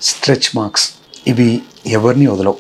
Stretch marks ఇవి ఎవరిని వదలవు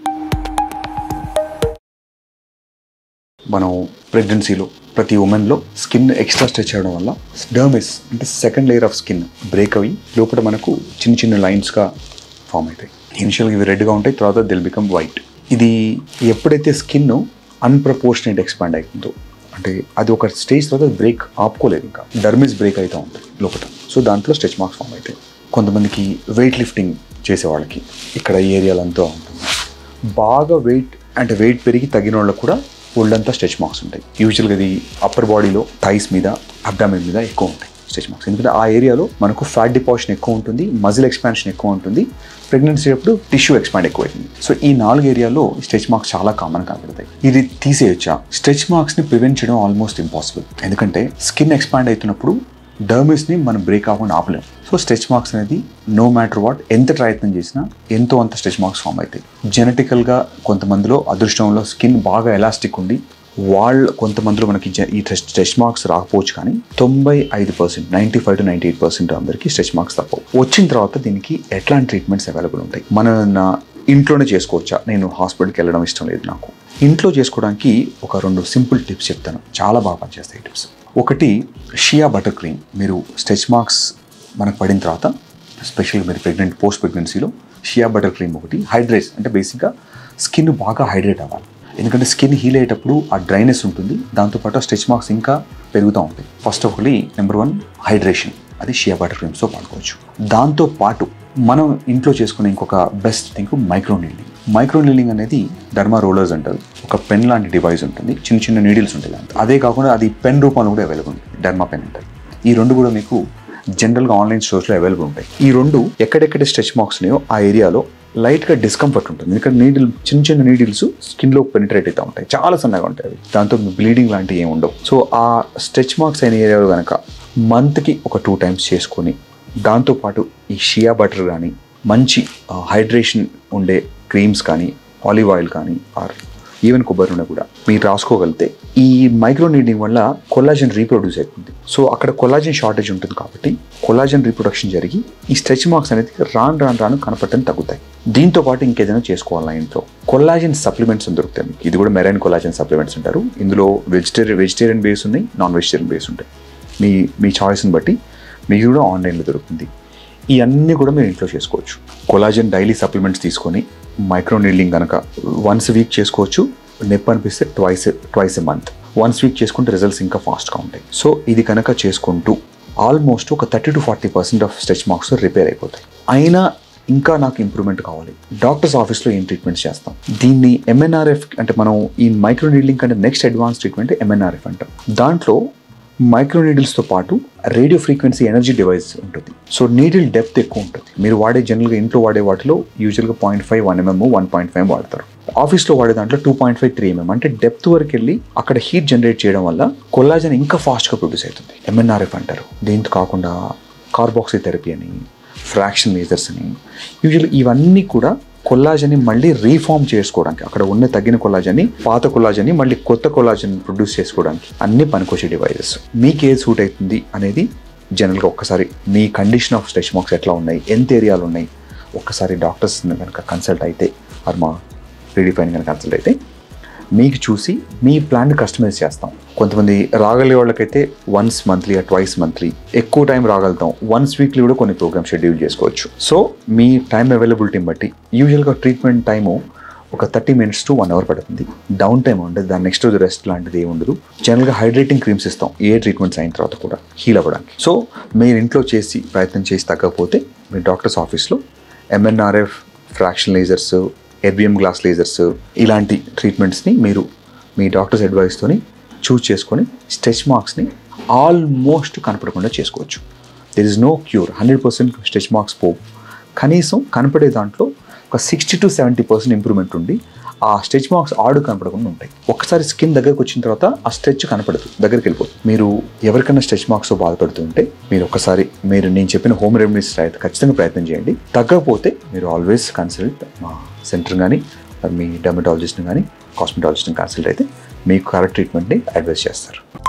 మనం ప్రెగ్నెన్సీలో ప్రతి ఉమెన్లో స్కిన్ ఎక్స్ట్రా స్ట్రెచ్ అవ్వడం వల్ల డర్మిస్ అంటే second layer of skin break అయ్యి లోపల మనకు చిన్న చిన్న లైన్స్గా ఫామ్ అవుతాయి ఇనిషియల్గా ఇవి రెడ్గా ఉంటాయి తర్వాత దిల్ బికమ్ వైట్ ఇది ఎప్పుడైతే స్కిన్ అన్ప్రపోర్షనేట్ ఎక్స్పాండ్ అవుతుందో అంటే అది ఒక స్టేజ్ తర్వాత బ్రేక్ ఆపుకోలేదు ఇంకా డర్మిస్ బ్రేక్ అవుతూ ఉంటుంది లోపల సో దాంట్లో స్ట్రెచ్ మార్క్స్ ఫామ్ అవుతాయి కొంతమందికి వెయిట్ లిఫ్టింగ్ చేసే వాళ్ళకి ఇక్కడ ఈ ఏరియాలంతా ఉంటుంది బాగా వెయిట్ అంటే వెయిట్ పెరిగి తగ్గిన వాళ్ళకు కూడా ఒళ్ళంతా స్ట్రెచ్ మార్క్స్ ఉంటాయి యూజువల్గా ఇది అప్పర్ బాడీలో థైస్ మీద అబ్డామిన్ మీద ఎక్కువ ఉంటాయి స్ట్రెచ్ మార్క్స్ ఎందుకంటే ఆ ఏరియాలో మనకు ఫ్యాట్ డిపాజిషన్ ఎక్కువ ఉంటుంది మజిల్ ఎక్స్పాన్షన్ ఎక్కువ ఉంటుంది ప్రెగ్నెన్సీ అప్పుడు టిష్యూ ఎక్స్పాండ్ ఎక్కువ అవుతుంది సో ఈ నాలుగు ఏరియాలో స్ట్రెచ్ మార్క్స్ చాలా కామన్ కనబడతాయి ఇది తీసేయచ్చా స్ట్రెచ్ మార్క్స్ని ప్రివెంట్ చేయడం ఆల్మోస్ట్ ఇంపాసిబుల్ ఎందుకంటే స్కిన్ ఎక్స్పాండ్ అవుతున్నప్పుడు డర్మిస్ని మనం బ్రేక్ అవ్వకుండా ఆపలేం సో స్ట్రెచ్ మార్క్స్ అనేది నో మ్యాటర్ వాట్ ఎంత ప్రయత్నం చేసినా ఎంతో అంత స్ట్రెచ్ మార్క్స్ ఫామ్ అవుతాయి జెనెటికల్గా కొంతమందిలో అదృష్టంలో స్కిన్ బాగా ఎలాస్టిక్ ఉండి వాళ్ళ కొంతమందిలో మనకి జ- ఈ స్ట్రెచ్ మార్క్స్ రాకపోవచ్చు కానీ తొంభై ఐదు percent ninety five to ninety eight percent అందరికీ స్ట్రెచ్ మార్క్స్ తప్పవు వచ్చిన తర్వాత దీనికి ఎట్లాంటి ట్రీట్మెంట్స్ అవైలబుల్ ఉంటాయి మన నా ఇంట్లోనే చేసుకోవచ్చా నేను హాస్పిటల్కి వెళ్ళడం ఇష్టం లేదు నాకు ఇంట్లో చేసుకోవడానికి ఒక రెండు సింపుల్ టిప్స్ చెప్తాను చాలా బాగా పనిచేస్తాయి టిప్స్ ఒకటి షియా బటర్ క్రీమ్ మీరు స్ట్రెచ్ మార్క్స్ మనకు పడిన తర్వాత స్పెషల్గా మీరు ప్రెగ్నెంట్ పోస్ట్ ప్రెగ్నెన్సీలో షియా బటర్ క్రీమ్ ఒకటి హైడ్రేట్ అంటే బేసిక్గా స్కిన్ బాగా హైడ్రేట్ అవ్వాలి ఎందుకంటే స్కిన్ హీల్ అయ్యేటప్పుడు ఆ డ్రైనెస్ ఉంటుంది దాంతోపాటు ఆ స్ట్రెచ్ మార్క్స్ ఇంకా పెరుగుతూ ఉంటాయి ఫస్ట్ ఒకటి నెంబర్ వన్ హైడ్రేషన్ అది షియా బటర్ క్రీమ్స్తో వాడుకోవచ్చు దాంతో పాటు మనం ఇంట్లో చేసుకునే ఇంకొక best thing micro needling micro needling అనేది డర్మా రోలర్స్ అంటారు ఒక పెన్ లాంటి డివైస్ ఉంటుంది చిన్న చిన్న నీడిల్స్ ఉంటాయి దాంట్లో అదే కాకుండా అది పెన్ రూపంలో కూడా అవైలబుల్ ఉంటుంది డర్మా పెన్ అంటారు ఈ రెండు కూడా మీకు జనరల్గా ఆన్లైన్ స్టోర్స్లో అవైలబుల్ ఉంటాయి ఈ రెండు ఎక్కడెక్కడ స్ట్రెచ్ మార్క్స్ ఉన్నాయో ఆ ఏరియాలో లైట్గా డిస్కంఫర్ట్ ఉంటుంది ఎందుకంటే నీడిల్ చిన్న చిన్న నీడిల్స్ స్కిన్లో పెనిట్రేట్ అవుతూ ఉంటాయి చాలా సన్నగా ఉంటాయి అవి దాంతో బ్లీడింగ్ లాంటివి ఏమి ఉండవు సో ఆ స్ట్రెచ్ మార్క్స్ అయిన ఏరియాలో కనుక మంత్కి ఒక టూ టైమ్స్ చేసుకొని దాంతోపాటు ఈ షియా బటర్ కానీ మంచి హైడ్రేషన్ ఉండే క్రీమ్స్ కానీ ఆలివ్ ఆయిల్ కానీ ఆర్ ఈవెన్ కొబ్బరి నూనె కూడా మీరు రాసుకోగలిగితే ఈ మైక్రో నీడింగ్ వల్ల కొల్లాజన్ రీప్రొడ్యూస్ అవుతుంది సో అక్కడ కొల్లాజన్ షార్టేజ్ ఉంటుంది కాబట్టి కొల్లాజన్ రీప్రొడక్షన్ జరిగి ఈ స్ట్రెచ్ మార్క్స్ అనేది రాను రాను రాను కనపడటం తగ్గుతాయి దీంతో పాటు ఇంకేదైనా చేసుకోవాలా ఇంట్లో కొల్లాజన్ సప్లిమెంట్స్ అని దొరుకుతాయి మీకు. ఇది కూడా మెరైన్ కొల్లాజన్ సప్లిమెంట్స్ అంటారు ఇందులో వెజిటేరియన్ వెజిటేరియన్ బేస్ ఉన్నాయి నాన్ వెజిటేరియన్ బేస్ ఉంటాయి మీ మీ చాయిస్ని బట్టి మీకు కూడా ఆన్లైన్లో దొరుకుతుంది ఇవన్నీ కూడా మీరు ఇంట్లో చేసుకోవచ్చు కొలాజన్ డైలీ సప్లిమెంట్స్ తీసుకొని మైక్రో నీడ్లింగ్ కనుక వన్స్ వీక్ చేసుకోవచ్చు నొప్పి అనిపిస్తే twice twice a month once week చేసుకుంటే రిజల్ట్స్ ఇంకా ఫాస్ట్గా ఉంటాయి సో ఇది కనుక చేసుకుంటూ ఆల్మోస్ట్ ఒక thirty to forty percent of stretch marks repair అయిపోతాయి అయినా ఇంకా నాకు ఇంప్రూవ్మెంట్ కావాలి డాక్టర్స్ ఆఫీస్లో ఏం ట్రీట్మెంట్స్ చేస్తాం దీన్ని ఎంఎన్ఆర్ఎఫ్ అంటే మనం ఈ మైక్రో నీడ్లింగ్ కంటే నెక్స్ట్ అడ్వాన్స్ ట్రీట్మెంట్ ఎంఎన్ఆర్ఎఫ్ అంటాం దాంట్లో మైక్రో నీడిల్స్తో పాటు రేడియో ఫ్రీక్వెన్సీ ఎనర్జీ డివైస్ ఉంటుంది సో నీడిల్ డెప్త్ ఎక్కువ ఉంటుంది మీరు వాడే జనరల్గా ఇంట్లో వాడే వాటిలో యూజువల్గా point five one mm one point five వాడతారు ఆఫీస్లో వాడే దాంట్లో two point five three mm అంటే డెప్త్ వరకు వెళ్ళి అక్కడ హీట్ జనరేట్ చేయడం వల్ల కొల్లాజన్ ఇంకా ఫాస్ట్గా ప్రొడ్యూస్ అవుతుంది ఎంఎన్ఆర్ఎఫ్ అంటారు దీంతో కాకుండా కార్బాక్సీ థెరపీ అని ఫ్రాక్షన్ లేజర్స్ అని యూజువల్ ఇవన్నీ కూడా కొల్లాజన్ని మళ్ళీ రీఫార్మ్ చేసుకోవడానికి అక్కడ ఉన్న తగ్గిన కొల్లాజన్ని పాత కొల్లాజన్ని మళ్ళీ కొత్త కొల్లాజన్ ప్రొడ్యూస్ చేసుకోవడానికి అన్ని పనికొచ్చే డివైజెస్ మీకు ఏది సూట్ అవుతుంది అనేది జనరల్గా ఒక్కసారి మీ కండిషన్ ఆఫ్ స్ట్రెచ్ మార్క్స్ ఎట్లా ఉన్నాయి ఎంత ఏరియాలు ఉన్నాయి ఒక్కసారి డాక్టర్స్ కనుక కన్సల్ట్ అయితే ఆర్ మా రీడిఫైన్ కనుక కన్సల్ట్ అయితే మీకు చూసి మీ ప్లాన్ కస్టమైజ్ చేస్తాం కొంతమంది రాగలిగే వాళ్ళకైతే వన్స్ మంత్లీ ట్వైస్ మంత్లీ ఎక్కువ టైం రాగలుగుతాం వన్స్ వీక్లీ కూడా కొన్ని ప్రోగ్రామ్ షెడ్యూల్ చేసుకోవచ్చు సో మీ టైం అవైలబిలిటీని బట్టి యూజువల్గా ట్రీట్మెంట్ టైము ఒక thirty minutes to one hour పడుతుంది డౌన్ టైం ఉండదు దాని నెక్స్ట్ రోజు రెస్ట్ లాంటిది ఏమి ఉండదు జనరల్గా హైడ్రేటింగ్ క్రీమ్స్ ఇస్తాం ఏ ట్రీట్మెంట్స్ అయిన తర్వాత కూడా హీల్ అవ్వడానికి సో మీరు ఇంట్లో చేసి ప్రయత్నం చేసి తగ్గకపోతే మీ డాక్టర్స్ ఆఫీస్లో MNRF fraction lasers erbium glass lasers ఇలాంటి ట్రీట్మెంట్స్ని మీరు మీ డాక్టర్స్ అడ్వైస్తోని చూస్ చేసుకొని స్ట్రెచ్ మార్క్స్ని ఆల్మోస్ట్ కనపడకుండా చేసుకోవచ్చు there is no cure hundred percent stretch marks పోవు కనీసం కనపడే దాంట్లో ఒక sixty to seventy percent improvement ఉండి ఆ స్ట్రెచ్ మార్క్స్ ఆడు కనపడకుండా ఉంటాయి ఒకసారి స్కిన్ దగ్గరకు వచ్చిన తర్వాత ఆ స్ట్రెచ్ కనపడదు దగ్గరికి వెళ్ళిపోతుంది మీరు ఎవరికైనా స్ట్రెచ్ మార్క్స్ బాధపడుతుంటే మీరు ఒకసారి మీరు నేను చెప్పిన హోమ్ రెమెడీస్ ఖచ్చితంగా ప్రయత్నం చేయండి తగ్గకపోతే మీరు ఆల్వేస్ కన్సల్ట్ మా సెంటర్ కానీ మీ డెమటాలజిస్ట్ని కానీ కాస్మెటాలజిస్ట్ని కన్సల్ట్ అయితే మీకు కరెక్ట్ ట్రీట్మెంట్ని అడ్వైస్ చేస్తారు